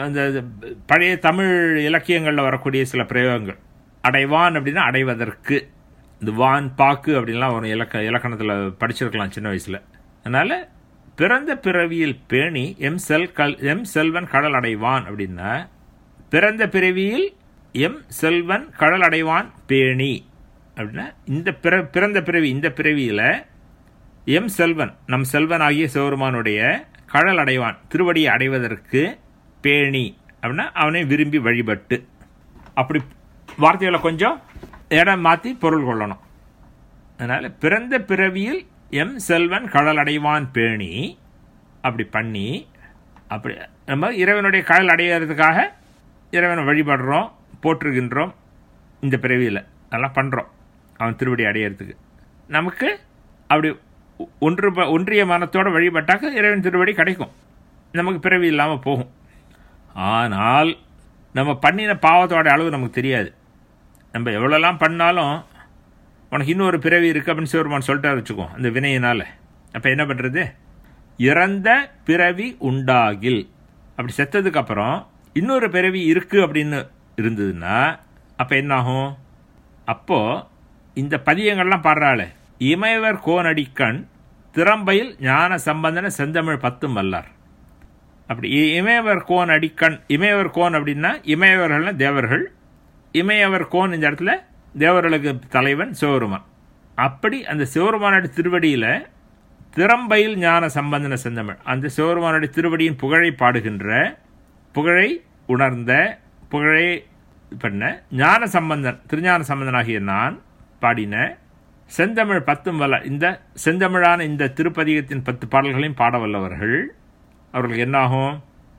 அந்த பழைய தமிழ் இலக்கியங்களில் வரக்கூடிய சில பிரயோகங்கள் அடைவான் அப்படின்னா அடைவதற்கு இந்த வான் பாக்கு அப்படின்லாம் ஒரு இலக்க இலக்கணத்தில் படிச்சிருக்கலாம் சின்ன வயசில் அதனால் பிறந்த பிறவியில் பேணி எம் செல் கல் எம் செல்வன் கடல் அடைவான் அப்படின்னா பிறந்த பிறவியில் எம் செல்வன் கடல் அடைவான் பேணி அப்படின்னா இந்த பிற பிறந்த பிறவி இந்த பிறவியில் எம் செல்வன் நம் செல்வன் ஆகிய சிவருமானுடைய கடல் அடைவான் திருவடியை அடைவதற்கு பேணி அப்படின்னா அவனை விரும்பி வழிபட்டு அப்படி வார்த்தைகளை கொஞ்சம் இடம் மாற்றி பொருள் கொள்ளணும் அதனால் பிறந்த பிறவியில் எம் செல்வன் கடல் அடைவான் பேணி அப்படி பண்ணி அப்படி நம்ம இறைவனுடைய கடல் அடையிறதுக்காக இறைவனை வழிபடுறோம் போற்றுகின்றோம் இந்த பிறவியில் அதெல்லாம் பண்ணுறோம் அவன் திருவடி அடையிறதுக்கு நமக்கு அப்படி ஒ- ஒன்று ப- ஒன்றிய மனத்தோட வழிபட்டாக்க இறைவன் திருவடி கிடைக்கும் நமக்கு பிறவி இல்லாமல் போகும் ஆனால் நம்ம பண்ணின பாவத்தோட அளவு நமக்கு தெரியாது நம்ம எவ்வளோலாம் பண்ணாலும் உனக்கு இன்னொரு பிறவி இருக்குது அப்படின்னு சிவருமான் சொல்லிட்டாரு வச்சுக்கோ அந்த வினையினால் அப்போ என்ன பண்ணுறது இறந்த பிறவி உண்டாகில் அப்படி செத்ததுக்கு அப்புறம் இன்னொரு பிறவி இருக்குது அப்படின்னு இருந்ததுன்னா அப்போ என்னாகும் அப்போது இந்த பதியங்கள்லாம் பாடுறாளே இமையவர் கோனடிக்கண் திறம்பையில் ஞான சம்பந்தன செந்தமிழ் பத்தும் வல்லார் அப்படி இ- இமயவர் கோன் அடிக்கண் இமயவர் கோன் அப்படின்னா இமயவர்கள்னா தேவர்கள் இமயவர் கோன் இந்த இடத்துல தேவர்களுக்கு தலைவன் சிவருமான் அப்படி அந்த சிவருமானுடைய திருவடியில் திறம்பையில் ஞான சம்பந்தன செந்தமிழ் அந்த சிவருமானுடைய திருவடியின் புகழை பாடுகின்ற புகழை உணர்ந்த புகழை பண்ண ஞான சம்பந்தன் திருஞான சம்பந்தனாகிய நான் பாடின செந்தமிழ் பத்தும் வல்ல இந்த செந்தமிழான இந்த திருப்பதிகத்தின் பத்து பாடல்களையும் பாட வல்லவர்கள் அவர்களுக்கு என்னாகும்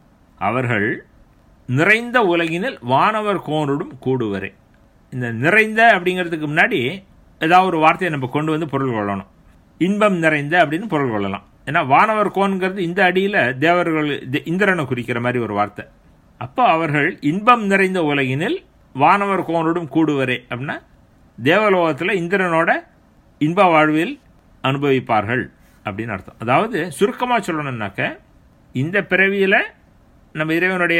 அவர்கள் நிறைந்த உலகினில் வானவர் கோனுடும் கூடுவரே இந்த நிறைந்த அப்படிங்கிறதுக்கு முன்னாடி ஏதாவது ஒரு வார்த்தையை நம்ம கொண்டு வந்து பொருள் கொள்ளணும் இன்பம் நிறைந்த அப்படின்னு பொருள் கொள்ளலாம் ஏன்னா வானவர் கோன்கிறது இந்த அடியில் தேவர்கள் தி- இந்திரனை குறிக்கிற மாதிரி ஒரு வார்த்தை அப்போ அவர்கள் இன்பம் நிறைந்த உலகினில் வானவர் கோனோடும் கூடுவரே அப்படின்னா தேவலோகத்தில் இந்திரனோட இன்ப வாழ்வில் அனுபவிப்பார்கள் அப்படின்னு அர்த்தம் அதாவது சுருக்கமாக சொல்லணும்னாக்க இந்த பிறவியில் நம்ம இறைவனுடைய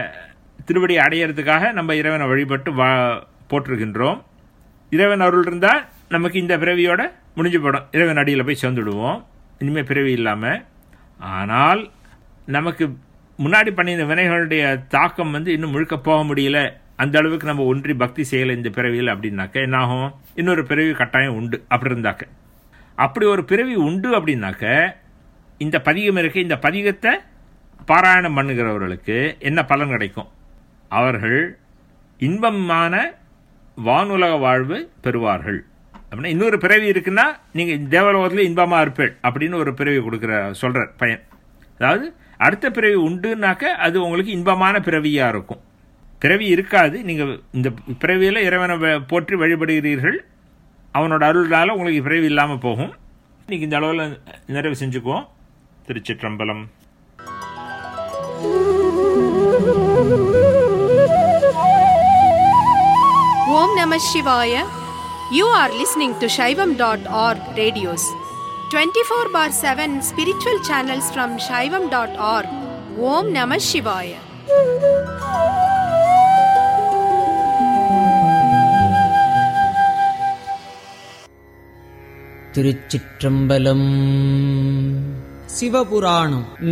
திருவடி அடையிறதுக்காக நம்ம இறைவனை வழிபட்டு வா போற்றுகின்றோம் இறைவன் அருள் இருந்தால் நமக்கு இந்த பிறவியோட முடிஞ்சு போடும் இறைவன் அடியில் போய் சேர்ந்துடுவோம் இனிமேல் பிறவி இல்லாமல் ஆனால் நமக்கு முன்னாடி பண்ணின வினைகளுடைய தாக்கம் வந்து இன்னும் முழுக்க போக முடியல அந்த அளவுக்கு நம்ம ஒன்றி பக்தி செய்யலை இந்த பிறவியில் அப்படின்னாக்க என்னாகும் இன்னொரு பிறவி கட்டாயம் உண்டு அப்படி இருந்தாக்க அப்படி ஒரு பிறவி உண்டு அப்படின்னாக்க இந்த பதிகம் இருக்கு இந்த பதிகத்தை பாராயணம் பண்ணுகிறவர்களுக்கு என்ன பலன் கிடைக்கும் அவர்கள் இன்பமான வானுலக வாழ்வு பெறுவார்கள் அப்படின்னா இன்னொரு பிறவி இருக்குன்னா நீங்கள் தேவலோகத்தில் இன்பமாக இருப்பேள் அப்படின்னு ஒரு பிறவி கொடுக்குற சொல்கிறார் பையன் அதாவது அடுத்த பிறவி உண்டுனாக்க அது உங்களுக்கு இன்பமான பிறவியாக இருக்கும் பிறவி இருக்காது நீங்கள் இந்த பிறவியில் இறைவனை வ- போற்றி வழிபடுகிறீர்கள் அவனோட அருளால் உங்களுக்கு பிறவி இல்லாமல் போகும் இன்னைக்கு இந்த அளவில் நிறைவு செஞ்சுக்குவோம் திருச்சிற்றம்பலம் Om Namah Shivaya. You are listening to Shaivam.org radios. 24 bar 7 spiritual channels from Shaivam.org. Om Namah Shivaya. Thiruchitrambalam Sivapuranam